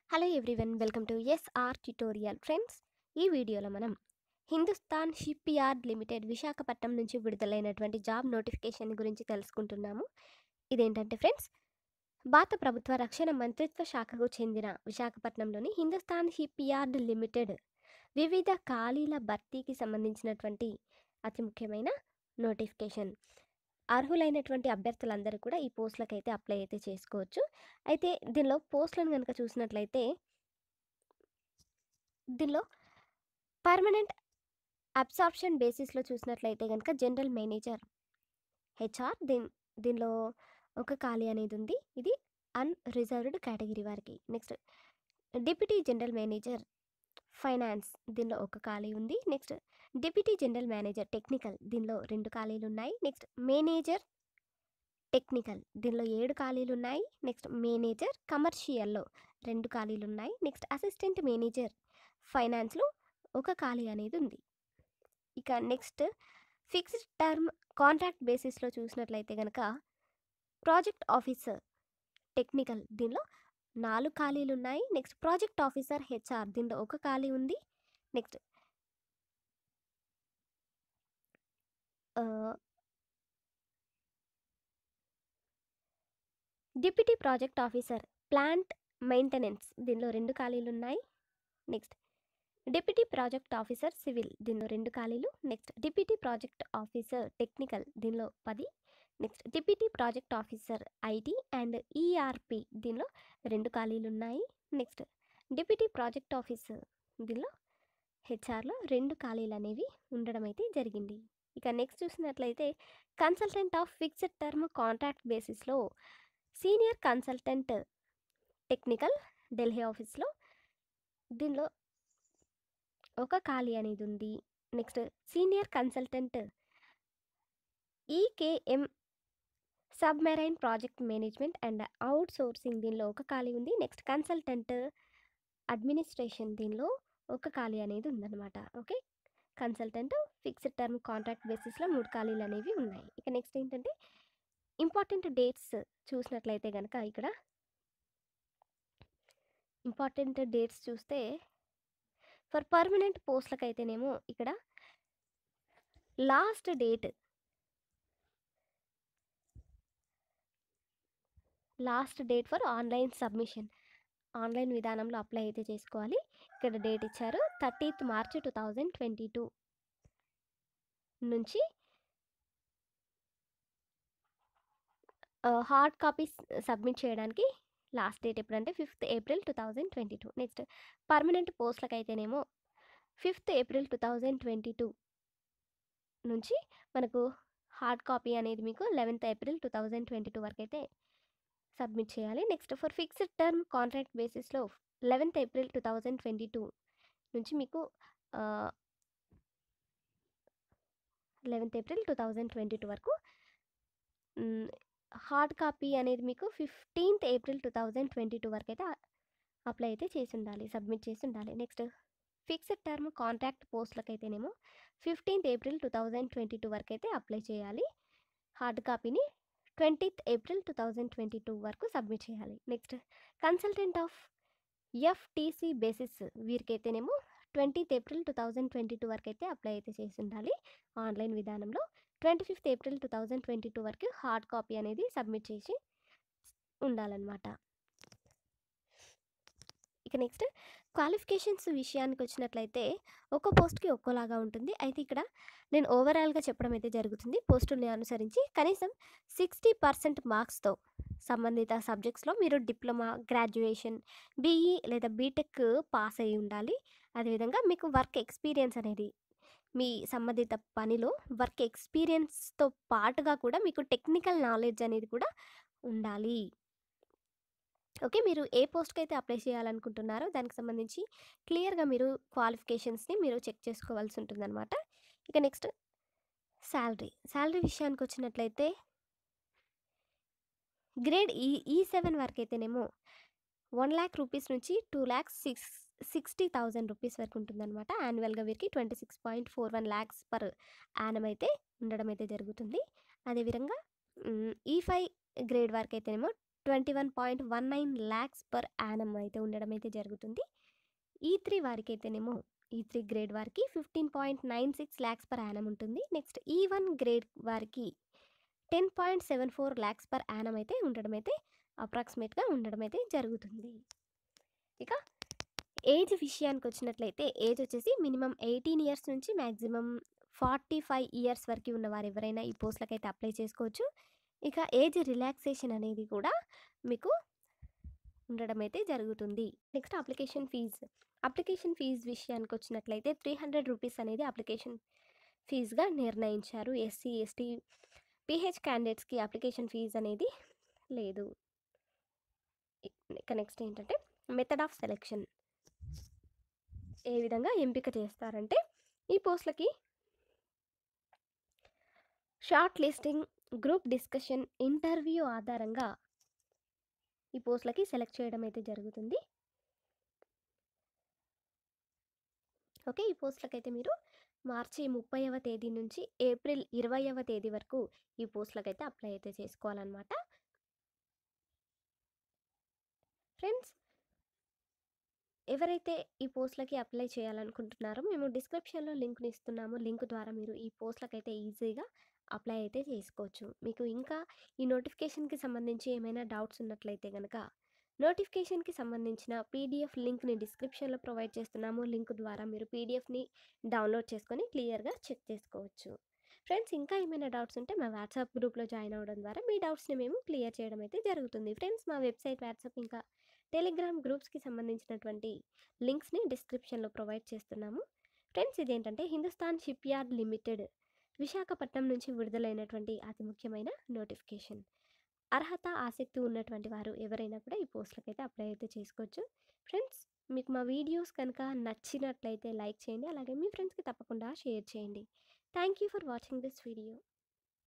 hello everyone welcome to SR tutorial friends ఈ వీడియోలో మనం Hindustan shipyard limited Visakhapatnam నుంచి విడుదలైనటువంటి జాబ్ నోటిఫికేషన్ గురించి తెలుసుకుంటున్నాము ఇదేంటంటే ఫ్రెండ్స్ భారత ప్రభుత్వ రక్షణ మంత్రిత్వ శాఖకు చెందిన విశాఖపట్నంలోని హిందుస్థాన్ షిప్ యార్డ్ లిమిటెడ్ వివిధ ఖాళీల భర్తీకి సంబంధించినటువంటి అతి ముఖ్యమైన నోటిఫికేషన్ అర్హులైనటువంటి అభ్యర్థులందరూ కూడా ఈ పోస్టులకు అయితే అప్లై అయితే చేసుకోవచ్చు అయితే దీనిలో పోస్టులను కనుక చూసినట్లయితే దీనిలో పర్మనెంట్ అబ్సార్ప్షన్ బేసిస్లో చూసినట్లయితే కనుక జనరల్ మేనేజర్ హెచ్ఆర్ దీని దీనిలో ఒక ఖాళీ అనేది ఉంది ఇది అన్రిజర్వ్డ్ కేటగిరీ వారికి next deputy general manager finance దీనిలో ఒక ఖాళీ ఉంది next deputy general manager technical దీనిలో రెండు ఖాళీలు ఉన్నాయి నెక్స్ట్ మేనేజర్ టెక్నికల్ దీనిలో ఏడు ఖాళీలు ఉన్నాయి నెక్స్ట్ మేనేజర్ కమర్షియల్లో రెండు ఖాళీలు ఉన్నాయి నెక్స్ట్ అసిస్టెంట్ మేనేజర్ ఫైనాన్స్లో ఒక ఖాళీ అనేది ఉంది ఇక నెక్స్ట్ ఫిక్స్డ్ టర్మ్ కాంట్రాక్ట్ బేసిస్లో చూసినట్లయితే కనుక ప్రాజెక్ట్ ఆఫీసర్ టెక్నికల్ దీనిలో నాలుగు ఖాళీలు ఉన్నాయి నెక్స్ట్ ప్రాజెక్ట్ ఆఫీసర్ హెచ్ఆర్ దీనిలో ఒక ఖాళీ ఉంది next deputy project officer plant maintenance దీనిలో రెండు ఖాళీలు ఉన్నాయి next deputy project officer civil దీనిలో రెండు ఖాళీలు next deputy project officer technical దీనిలో పది next deputy project officer IT and ERP దీనిలో రెండు ఖాళీలు ఉన్నాయి నెక్స్ట్ డిప్యూటీ ప్రాజెక్ట్ ఆఫీసర్ దీనిలో హెచ్ఆర్లో రెండు ఖాళీలు అనేవి ఉండడం అయితే జరిగింది ఇక నెక్స్ట్ చూసినట్లయితే consultant of fixed term contract బేసిస్లో సీనియర్ కన్సల్టెంట్ టెక్నికల్ ఢిల్లీ ఆఫీస్లో దీనిలో ఒక ఖాళీ అనేది ఉంది next senior consultant EKM submarine project management and outsourcing దీనిలో ఒక ఖాళీ ఉంది నెక్స్ట్ కన్సల్టెంట్ అడ్మినిస్ట్రేషన్ దీనిలో ఒక ఖాళీ అనేది ఉందన్నమాట okay consultant fixed term contract బేసిస్లో మూడు ఖాళీలు అనేవి ఉన్నాయి ఇక నెక్స్ట్ ఏంటంటే ఇంపార్టెంట్ డేట్స్ చూసినట్లయితే కనుక ఇక్కడ ఇంపార్టెంట్ డేట్స్ చూస్తే ఫర్ పర్మనెంట్ పోస్టులకు అయితేనేమో ఇక్కడ last date last date for online submission online విధానంలో అప్లై అయితే చేసుకోవాలి ఇక్కడ డేట్ ఇచ్చారు thirtieth March two thousand twenty two నుంచి హార్డ్ కాపీస్ సబ్మిట్ చేయడానికి లాస్ట్ డేట్ ఎప్పుడంటే fifth April two thousand twenty two next permanent పోస్టులకు అయితేనేమో fifth April two thousand twenty two నుంచి మనకు హార్డ్ కాపీ అనేది మీకు eleventh April two thousand twenty two వరకు అయితే సబ్మిట్ చేయాలి next for fixed term contract బేసిస్లో eleventh April two thousand twenty two నుంచి మీకు eleventh April two thousand twenty two వరకు హార్డ్ కాపీ అనేది మీకు fifteenth April two thousand twenty two వరకు అయితే అప్లై అయితే చేసి ఉండాలి సబ్మిట్ చేసి ఉండాలి నెక్స్ట్ ఫిక్స్డ్ టర్మ్ కాంట్రాక్ట్ పోస్టులకు అయితేనేమో fifteenth April two thousand twenty two వరకు అయితే అప్లై చేయాలి హార్డ్ కాపీని twentieth April two thousand twenty two వరకు సబ్మిట్ చేయాలి next consultant of FTC basis వీరికైతేనేమో twentieth April two thousand twenty two వరకు అయితే అప్లై అయితే చేసి ఉండాలి ఆన్లైన్ విధానంలో twenty fifth April two thousand twenty two వరకు హార్డ్ కాపీ అనేది సబ్మిట్ చేసి ఉండాలన్నమాట ఇక నెక్స్ట్ క్వాలిఫికేషన్స్ విషయానికి వచ్చినట్లయితే ఒక పోస్ట్కి ఒక్కోలాగా ఉంటుంది అయితే ఇక్కడ నేను ఓవరాల్గా చెప్పడం అయితే జరుగుతుంది పోస్టుల్ని అనుసరించి కనీసం సిక్స్టీ పర్సెంట్ మార్క్స్తో సంబంధిత సబ్జెక్ట్స్లో మీరు డిప్లొమా గ్రాడ్యుయేషన్ బీఈ లేదా బీటెక్ పాస్ అయి ఉండాలి అదేవిధంగా మీకు వర్క్ ఎక్స్పీరియన్స్ అనేది మీ సంబంధిత పనిలో వర్క్ ఎక్స్పీరియన్స్తో పాటుగా కూడా మీకు టెక్నికల్ నాలెడ్జ్ అనేది కూడా ఉండాలి ఓకే మీరు ఏ పోస్ట్కి అయితే అప్లై చేయాలనుకుంటున్నారో దానికి సంబంధించి క్లియర్గా మీరు క్వాలిఫికేషన్స్ని మీరు చెక్ చేసుకోవాల్సి ఉంటుందన్నమాట ఇక నెక్స్ట్ శాలరీ శాలరీ విషయానికి వచ్చినట్లయితే గ్రేడ్ ఈ ఈ సెవెన్ వరకు అయితేనేమో వన్ ల్యాక్ రూపీస్ నుంచి two lakhs six sixty thousand rupees వరకు ఉంటుందన్నమాట యాన్యువల్గా వీరికి twenty six point four one lakhs per annum అయితే ఉండడం అయితే జరుగుతుంది అదేవిధంగా ఈ ఫైవ్ గ్రేడ్ వరకు అయితేనేమో twenty one point one nine lakhs per annum అయితే ఉండడం అయితే జరుగుతుంది ఈ త్రీ వారికి అయితేనేమో ఈ త్రీ గ్రేడ్ వారికి fifteen point nine six lakhs per annum ఉంటుంది నెక్స్ట్ ఈ వన్ గ్రేడ్ వారికి ten point seven four lakhs per annum అయితే ఉండడం అయితే అప్రాక్సిమేట్గా ఉండడం అయితే జరుగుతుంది ఇక ఏజ్ విషయానికి వచ్చినట్లయితే ఏజ్ వచ్చేసి మినిమం ఎయిటీన్ ఇయర్స్ నుంచి మ్యాక్సిమం ఫార్టీ ఫైవ్ ఇయర్స్ వరకు ఉన్న వారు ఎవరైనా ఈ పోస్టులకు అయితే అప్లై చేసుకోవచ్చు ఇక ఏజ్ రిలాక్సేషన్ అనేది కూడా మీకు ఉండడం అయితే జరుగుతుంది next application fee application fee విషయానికి వచ్చినట్లయితే త్రీ హండ్రెడ్ రూపీస్ అనేది అప్లికేషన్ ఫీజుగా నిర్ణయించారు ఎస్సీ ఎస్టీ పిహెచ్ క్యాండిడేట్స్కి అప్లికేషన్ ఫీజు అనేది లేదు ఇక నెక్స్ట్ ఏంటంటే మెథడ్ ఆఫ్ సెలెక్షన్ ఏ విధంగా ఎంపిక చేస్తారంటే ఈ పోస్టులకి short listing group discussion interview ఆధారంగా ఈ పోస్టులకి సెలెక్ట్ చేయడం అయితే జరుగుతుంది ఓకే ఈ పోస్టులకి అయితే మీరు మార్చి ముప్పైవ తేదీ నుంచి ఏప్రిల్ ఇరవైవ తేదీ వరకు ఈ పోస్టులకు అయితే అప్లై అయితే చేసుకోవాలన్నమాట ఫ్రెండ్స్ ఎవరైతే ఈ పోస్టులకి అప్లై చేయాలనుకుంటున్నారో మేము డిస్క్రిప్షన్లో లింక్ని ఇస్తున్నాము లింక్ ద్వారా మీరు ఈ పోస్టులకు అయితే ఈజీగా అప్లై అయితే చేసుకోవచ్చు మీకు ఇంకా ఈ నోటిఫికేషన్కి సంబంధించి ఏమైనా డౌట్స్ ఉన్నట్లయితే కనుక నోటిఫికేషన్కి సంబంధించిన పీడిఎఫ్ లింక్ని డిస్క్రిప్షన్లో ప్రొవైడ్ చేస్తున్నాము లింక్ ద్వారా మీరు పీడిఎఫ్ని డౌన్లోడ్ చేసుకొని క్లియర్గా చెక్ చేసుకోవచ్చు ఫ్రెండ్స్ ఇంకా ఏమైనా డౌట్స్ ఉంటే మా వాట్సాప్ గ్రూప్లో జాయిన్ అవ్వడం ద్వారా మీ డౌట్స్ని మేము క్లియర్ చేయడం అయితే జరుగుతుంది ఫ్రెండ్స్ మా వెబ్సైట్ వాట్సాప్ ఇంకా టెలిగ్రామ్ గ్రూప్స్కి సంబంధించినటువంటి లింక్స్ని డిస్క్రిప్షన్లో ప్రొవైడ్ చేస్తున్నాము ఫ్రెండ్స్ ఇదేంటంటే Hindustan shipyard limited Visakhapatnam నుంచి విడుదలైనటువంటి అతి ముఖ్యమైన నోటిఫికేషన్ అర్హత ఆసక్తి ఉన్నటువంటి వారు ఎవరైనా కూడా ఈ పోస్టులకు అయితే అప్లై అయితే చేసుకోవచ్చు ఫ్రెండ్స్ మీకు మా వీడియోస్ కనుక నచ్చినట్లయితే లైక్ చేయండి అలాగే మీ ఫ్రెండ్స్కి తప్పకుండా షేర్ చేయండి thank you for watching this video